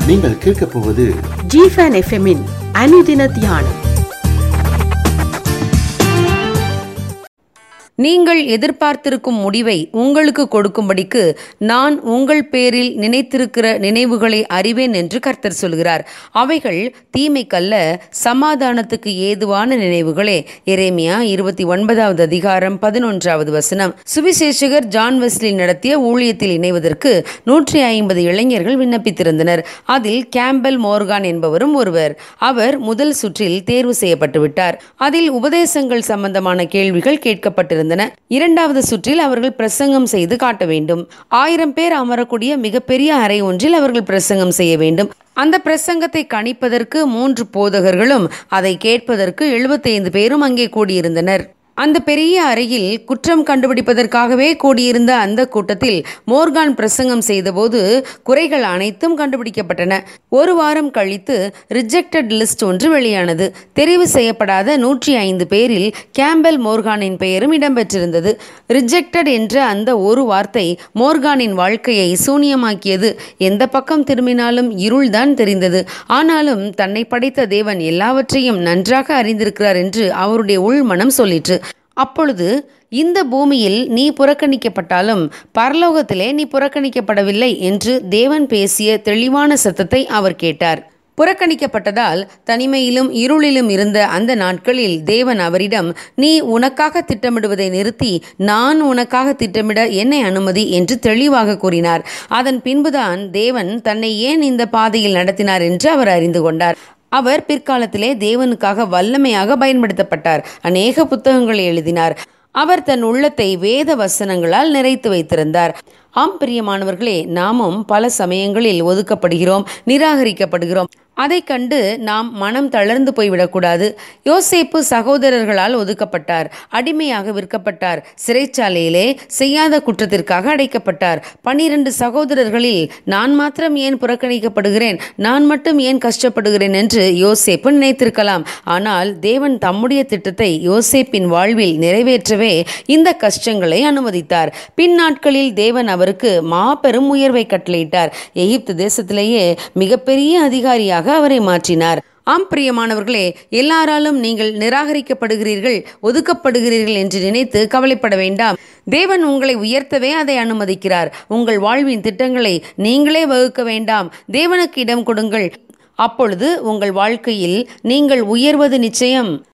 நீங்கள் கேட்கப் போவது ஜிஃபன் எஃப்எம்மின் அனுதின தியானம் நீங்கள் எதிர்பார்த்திருக்கும் முடிவை உங்களுக்கு கொடுக்கும்படிக்கு நான் உங்கள் பேரில் நினைத்திருக்கிற நினைவுகளை அறிவேன் என்று கர்த்தர் சொல்கிறார் அவைகள் தீமைக்கல்ல சமாதானத்துக்கு ஏதுவான நினைவுகளே எரேமியா இருபத்தி ஒன்பதாவது அதிகாரம் பதினொன்றாவது வசனம் சுவிசேஷகர் ஜான் வெஸ்லி நடத்திய ஊழியத்தில் இணைவதற்கு நூற்றி ஐம்பது இளைஞர்கள் விண்ணப்பித்திருந்தனர் அதில் கேம்பல் மோர்கான் என்பவரும் ஒருவர் அவர் முதல் சுற்றில் தேர்வு செய்யப்பட்டு விட்டார் அதில் உபதேசங்கள் சம்பந்தமான கேள்விகள் கேட்கப்பட்டிருந்தன இரண்டாவது சுற்றில் அவர்கள் பிரசங்கம் செய்து காட்ட வேண்டும் ஆயிரம் பேர் அமரக்கூடிய மிகப்பெரிய அறை ஒன்றில் அவர்கள் பிரசங்கம் செய்ய வேண்டும் அந்த பிரசங்கத்தை கணிப்பதற்கு மூன்று போதகர்களும் அதை கேட்பதற்கு எழுபத்தைந்து பேரும் அங்கே கூடியிருந்தனர் அந்த பெரிய அறையில் குற்றம் கண்டுபிடிப்பதற்காகவே கூடியிருந்த அந்த கூட்டத்தில் மோர்கான் பிரசங்கம் செய்தபோது குறைகள் அனைத்தும் கண்டுபிடிக்கப்பட்டன ஒரு வாரம் கழித்து ரிஜெக்டட் லிஸ்ட் ஒன்று வெளியானது தெரிவு செய்யப்படாத நூற்றி ஐந்து பேரில் கேம்பல் மோர்கானின் பெயரும் இடம்பெற்றிருந்தது ரிஜெக்டட் என்ற அந்த ஒரு வார்த்தை மோர்கானின் வாழ்க்கையை சூனியமாக்கியது எந்த பக்கம் திரும்பினாலும் இருள்தான் தெரிந்தது ஆனாலும் தன்னை படைத்த தேவன் எல்லாவற்றையும் நன்றாக அறிந்திருக்கிறார் என்று அவருடைய உள்மனம் சொல்லிற்று அப்பொழுது இந்த பூமியில் நீ புறக்கணிக்கப்பட்டாலும் பரலோகத்திலே நீ புறக்கணிக்கப்படவில்லை என்று தேவன் பேசிய தெளிவான சத்தத்தை அவர் கேட்டார் புறக்கணிக்கப்பட்டதால் தனிமையிலும் இருளிலும் இருந்த அந்த நாட்களில் தேவன் அவரிடம் நீ உனக்காக திட்டமிடுவதை நிறுத்தி நான் உனக்காக திட்டமிட என்னை அனுமதி என்று தெளிவாக கூறினார் அதன் பின்புதான் தேவன் தன்னை ஏன் இந்த பாதையில் நடத்தினார் என்று அவர் அறிந்து கொண்டார் அவர் பிற்காலத்திலே தேவனுக்காக வல்லமையாக பயன்படுத்தப்பட்டார் அநேக புத்தகங்களை எழுதினார் அவர் தன் உள்ளத்தை வேத வசனங்களால் நிறைத்து வைத்திருந்தார் ஆம் பிரியமானவர்களே நாமும் பல சமயங்களில் ஒதுக்கப்படுகிறோம் நிராகரிக்கப்படுகிறோம் அதை கண்டு நாம் மனம் தளர்ந்து போய்விடக்கூடாது யோசேப்பு சகோதரர்களால் ஒதுக்கப்பட்டார் அடிமையாக விற்கப்பட்டார் சிறைச்சாலையிலே செய்யாத குற்றத்திற்காக அடைக்கப்பட்டார் பனிரெண்டு சகோதரர்களில் நான் மாத்திரம் ஏன் புறக்கணிக்கப்படுகிறேன் நான் மட்டும் ஏன் கஷ்டப்படுகிறேன் என்று யோசேப்பு நினைத்திருக்கலாம் ஆனால் தேவன் தம்முடைய திட்டத்தை யோசேப்பின் வாழ்வில் நிறைவேற்றவே இந்த கஷ்டங்களை அனுமதித்தார் பின் நாட்களில் தேவன் அவருக்கு மாபெரும் உயர்வை கட்டளையிட்டார் எகிப்து தேசத்திலேயே மிகப்பெரிய அதிகாரியாக அவரை மாற்றினார் ஆம் பிரியமானவர்களே எல்லாராலும் நீங்கள் நிராகரிக்கப்படுகிறீர்கள் ஒதுக்கப்படுகிறீர்கள் என்று நினைத்து கவலைப்பட வேண்டாம் தேவன் உங்களை உயர்த்தவே அதை அனுமதிக்கிறார் உங்கள் வாழ்வின் திட்டங்களை நீங்களே வகுக்க வேண்டாம் தேவனுக்கு இடம் கொடுங்கள் அப்பொழுது உங்கள் வாழ்க்கையில் நீங்கள் உயர்வது நிச்சயம்